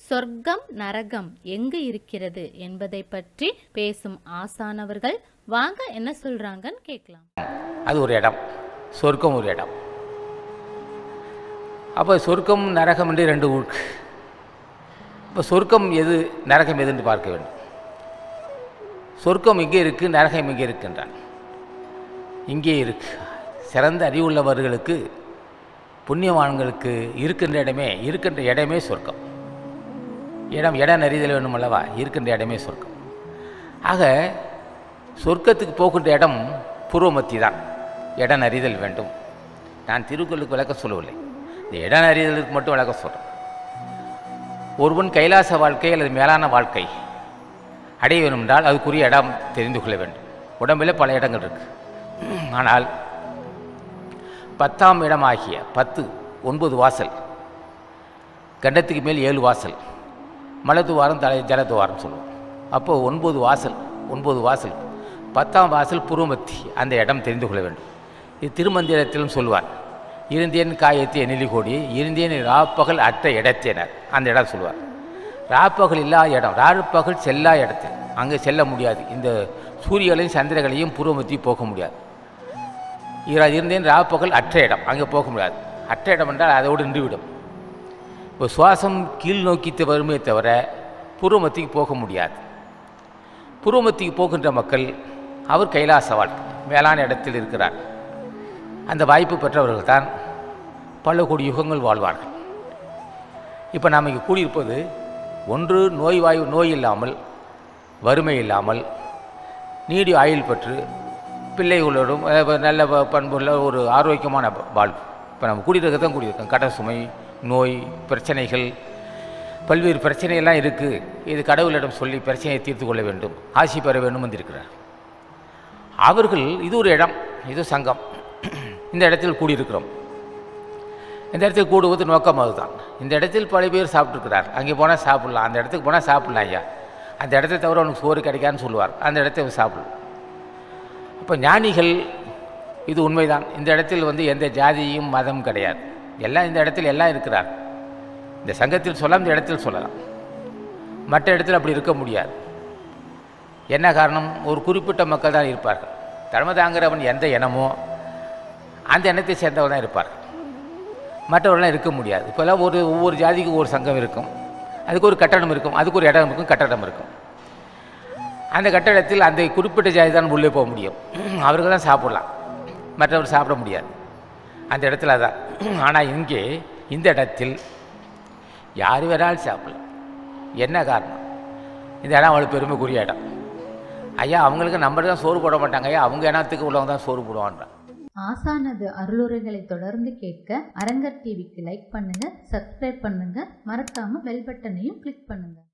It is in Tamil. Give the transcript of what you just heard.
சொர்க்கம் நரகம் எங்கு இருக்கிறது என்பதை பற்றி பேசும் ஆசானவர்கள் வாங்க என்ன சொல்றாங்கன்னு கேட்கலாம் அது ஒரு இடம் சொர்க்கம் ஒரு இடம் அப்போ சொர்க்கம் நரகம் என்று ரெண்டு ஊருக்கு இப்போ சொர்க்கம் எது நரகம் எது என்று பார்க்க வேண்டும் சொர்க்கம் இங்கே இருக்குது நரகம் இங்கே இருக்கின்றான் இங்கே இருக்கு சிறந்த அறிவுள்ளவர்களுக்கு புண்ணியவான்களுக்கு இருக்கின்ற இடமே இருக்கின்ற இடமே சொர்க்கம் இடம் இடம் அறிதல் வேணும் அல்லவா இருக்கின்ற இடமே சொர்க்கம் ஆக சொர்க்கத்துக்கு போகின்ற இடம் பூர்வமத்தி தான் இடம் அறிதல் வேண்டும் நான் திருக்குறளுக்கு விளக்க சொல்லவில்லை இந்த இடம் அறிதலுக்கு மட்டும் விளக்க சொல்கிறேன் ஒருவன் கைலாச வாழ்க்கை அல்லது மேலான வாழ்க்கை அடைய வேண்டும் என்றால் அதுக்குரிய இடம் தெரிந்து கொள்ள வேண்டும் உடம்பில் பல இடங்கள் இருக்கு ஆனால் பத்தாம் இடமாகிய பத்து ஒன்பது வாசல் கண்டத்துக்கு மேல் ஏழு வாசல் மலத்துவாரம் தலை ஜலத்துவாரம் சொல்லுவோம் அப்போது ஒன்பது வாசல் ஒன்பது வாசல் பத்தாம் வாசல் புருமத்தி அந்த இடம் தெரிந்து கொள்ள வேண்டும் இது திருமந்திரத்திலும் சொல்லுவார் இருந்தேன் காயத்தை எண்ணிலி கோடி இருந்தேன் ராப்பகல் அற்ற இடத்தேனர் அந்த இடம் சொல்லுவார் ராப்பகல் இல்லாத இடம் ராப்பகல் செல்லா இடத்தில் அங்கே செல்ல முடியாது இந்த சூரியகளையும் சந்திரகளையும் பூர்வமத்தி போக முடியாது இர- இருந்தேன் ராப்பகல் அற்ற இடம் அங்கே போக முடியாது அற்ற இடம் என்றால் அதோடு நின்றுவிடும் இப்போ சுவாசம் கீழ் நோக்கி த- வருமே தவிர பூர்வமத்திக்கு போக முடியாது பூர்வமத்திக்கு போகின்ற மக்கள் அவர் கைலாச வாழ்க்கை மேலான இடத்தில் இருக்கிறார் அந்த வாய்ப்பு பெற்றவர்கள் தான் பல கோடி யுகங்கள் வாழ்வார்கள் இப்போ நாம் இங்கே கூடியிருப்பது ஒன்று நோய் வாயு நோய் இல்லாமல் வறுமை இல்லாமல் நீடி ஆயுள் பெற்று பிள்ளைகளோடும் அஹ், நல்ல ப- பண்புள்ள ஒரு ஆரோக்கியமான வ- வாழ்வு இப்போ நம்ம கூடியிருக்க தான் கூடியிருக்கோம் கடன் சுமை நோய் பிரச்சனைகள் பல்வேறு பிரச்சனையெல்லாம் இருக்குது இது கடவுளிடம் சொல்லி பிரச்சனையை தீர்த்து கொள்ள வேண்டும் ஆசி பெற வேண்டும் வந்திருக்கிறார் அவர்கள் இது ஒரு இடம் இது சங்கம் இந்த இடத்தில் கூடியிருக்கிறோம் இந்த இடத்தில் கூடுவது நோக்கம் அதுதான் இந்த இடத்தில் பல பேர் சாப்பிட்ருக்கிறார் அங்கே போனால் சாப்பிட்லாம் அந்த இடத்துக்கு போனால் சாப்பிட்லாம் ஐயா அந்த இடத்தை தவிர அவனுக்கு சோறு கிடைக்காதுன்னு சொல்லுவார் அந்த இடத்தை அவன் சாப்பிடலாம் அப்போ ஞானிகள் இது உண்மைதான் இந்த இடத்தில் வந்து எந்த ஜாதியும் மதம் கிடையாது எல்லாம் இந்த இடத்தில் எல்லாம் இருக்கிறார் இந்த சங்கத்தில் சொல்லலாம் இந்த இடத்தில் சொல்லலாம் மற்ற இடத்தில் அப்படி இருக்க முடியாது என்ன காரணம் ஒரு குறிப்பிட்ட மக்கள் தான் இருப்பார்கள் தர்மதாங்கிறவன் எந்த இனமோ அந்த இனத்தை சேர்ந்தவன் தான் இருப்பார் மற்றவர்களாம் இருக்க முடியாது இப்போல்லாம் ஒரு ஒவ்வொரு ஜாதிக்கும் ஒரு சங்கம் இருக்கும் அதுக்கு ஒரு கட்டடம் இருக்கும் அதுக்கு ஒரு இடம் இருக்கும் கட்டடம் இருக்கும் அந்த கட்டடத்தில் அந்த குறிப்பிட்ட ஜாதி தான் உள்ளே போக முடியும் அவர்கள் தான் சாப்பிடலாம் மற்றவர் சாப்பிட முடியாது அந்த இடத்துல அதான் ஆனால் இங்கே இந்த இடத்தில் யார் வேணாலும் சாப்பிடலாம் என்ன காரணம் இந்த இடம் அவ்வளோ பெருமைக்குரிய இடம் ஐயா அவங்களுக்கு நம்ம தான் சோறு போட மாட்டாங்க ஐயா அவங்க இனத்துக்கு உள்ளவங்க தான் சோறு போடுவான்றான் ஆசானது அருளுரைகளை தொடர்ந்து கேட்க அரங்கர் டிவிக்கு லைக் பண்ணுங்க சப்ஸ்கிரைப் பண்ணுங்க மறக்காம பெல் பட்டனையும் கிளிக் பண்ணுங்க